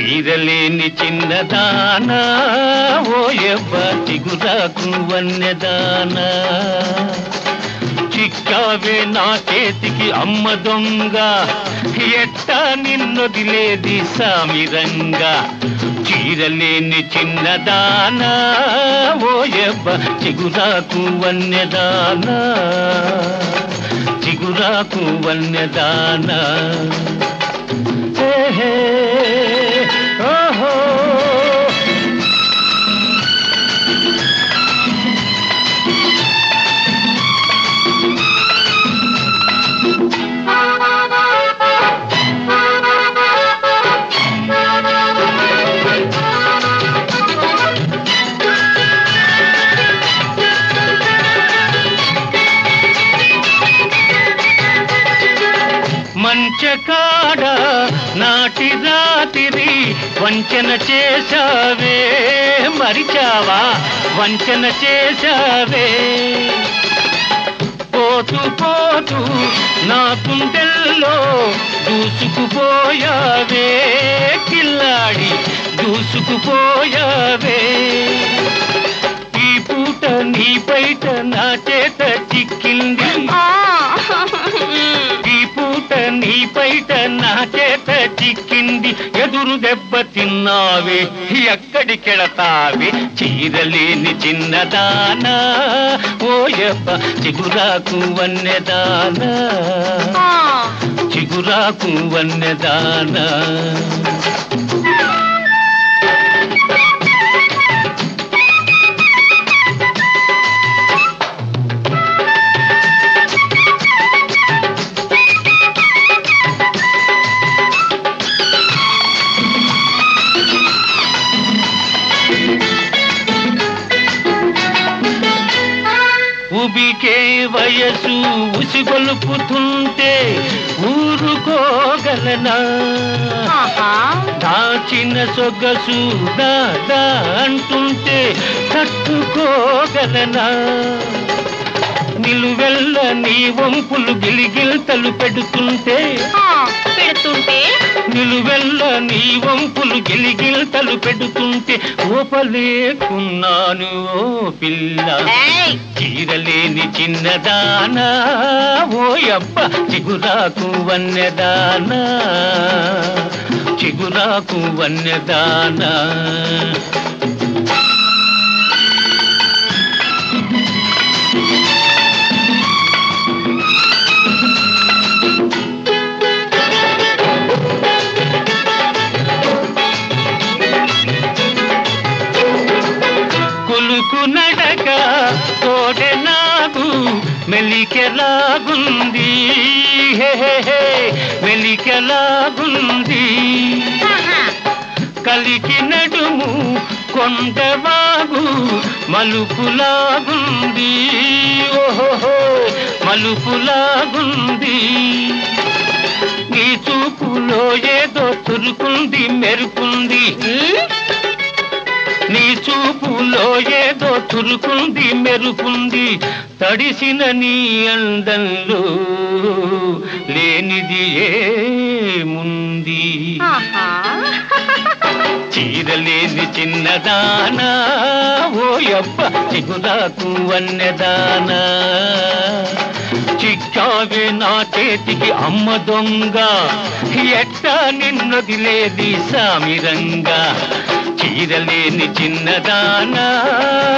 చీరలేని చిన్నదానా ఓ ఎవ్వ చిగురాకు వన్నెదానా చిక్కావే నా చేతికి అమ్మ దొంగ ఎట్టా నిన్నొదిలేది సామిరంగా చీరలేని చిన్నదానా ఓ ఎవ్వ చిగురాకు వన్నెదానా చిగురాకు వన్నెదానా హే హే, ఓహో మంచకాడ నాటి రాతిరి వంచన చేశావే మరిచావా వంచన చేశావే పోతూ పోతూ నా గుండెల్లో దూసుకుపోయావే కిల్లాడి దూసుకుపోయావే ఈ పూట నీ బయట నా చేత చిక్కింది ఈ పూట నీ బయట నా చేత చిక్కింది ఎదురు దెబ్బ తిన్నావే ఎక్కడికెళతావే చీరలేని చిన్నదానా ఓయప్ప చిగురాకు వన్నెదానా చిగురాకు వన్నెదానా ఉబికే వయసు ఉసిగొలుపుతుంటే ఊరుకోగలనా దాచిన సొగసు దాదా అంటుంటే తట్టుకోగలనా నిలువెల్ల నీ వంపులు గిలిగిల్తలు పెడుతుంటే పెడుతుంటే నిలువెల్ల నీ వంపులు గిలిగిల్తలు పెడుతుంటే ఓపలేకున్నాను ఓ పిల్ల ఏయ్! చీరలేని చిన్నదానా ఓయప్ప చిగురాకు వన్నెదానా చిగురాకు వన్నెదానా కులుకు నడక తోడె నాకు మెలికెలాగుంది హే హే హే, మెలికెలాగుంది ఆహా. కలికి నడుము కొండవాగు మలుపులాగుంది ఓహో మలుపులాగుంది నీ చూపులో ఏదో చురుకుంది మెరుపుంది ఉమ్, నీ చూపులో ఏదో చురుకుంది మెరుపుంది తడిసిన నీ అందంలో లేనిది ఏముంది ఆహా. చీరలేని చిన్నదానా ఓయప్ప చిగురాకు వన్నెదానా చిక్కావే నా చేతికి అమ్మ దొంగ ఎట్టా నిన్నదిలేది సామిరంగా చీరలేని చిన్నదానా